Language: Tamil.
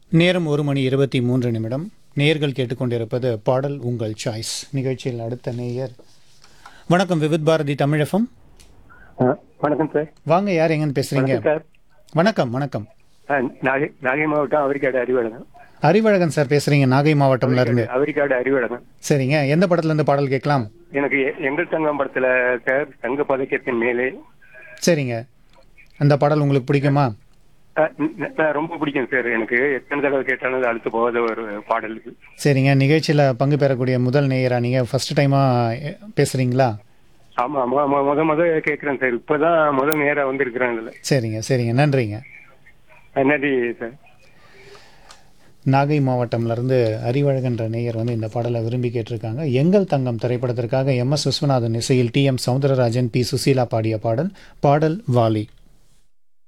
நேரம் ஒரு மணி இருபத்தி மூன்று நிமிடம் நேர்கள் கேட்டுக்கொண்டிருப்பது பாடல் உங்கள் சாய்ஸ் நிகழ்ச்சியில் அடுத்த நேயர் வணக்கம் விவித் பாரதி தமிழகம் ஆ, வணக்கம் சார் வாங்க யார் எங்கன்னு பேசுறீங்க வணக்கம் சார் வணக்கம் வணக்கம் ஆ, நாகை நாகை மாவட்டம் அவரிக்காடு அறிவழகம் அறிவழகன் சார் பேசுறீங்க நாகை மாவட்டம்ல இருந்து அவரிக்காடு அறிவழகம் சரிங்க எந்த படத்துல இருந்து பாடல் கேட்கலாம் எனக்கு எ- எங்கள் தங்கம் படத்துல சார் தங்க பதக்கத்தின் மேலே சரிங்க அந்த பாடல் உங்களுக்கு பிடிக்குமா ஆ, ந- ந- ரொம்ப பிடிக்கும் சார் எனக்கு எத்தனை தடவை கேட்டாலும் அது அழுத்து போகாத ஒரு பாடல் இது சரிங்க நிகழ்ச்சியில் பங்கு பெறக்கூடிய முதல் நேயரா நீங்கள் ஃபர்ஸ்ட் டைமாக பேசுகிறீங்களா ஆமா ஆமா ஆமா முத முத கேட்கிறேன் சார் இப்பதான் முத நேரா வந்திருக்கிறேன் இதுல சரிங்க சரிங்க நன்றிங்க ஆ, நன்றி சார் நாகை மாவட்டம்லேருந்து அறிவழகன்ற நேயர் வந்து இந்த பாடலை விரும்பி கேட்டிருக்காங்க எங்கள் தங்கம் திரைப்படத்திற்காக எம் எஸ் விஸ்வநாதன் இசையில் T M Soundararajan P Susheela பாடிய பாடல் பாடல் வாலி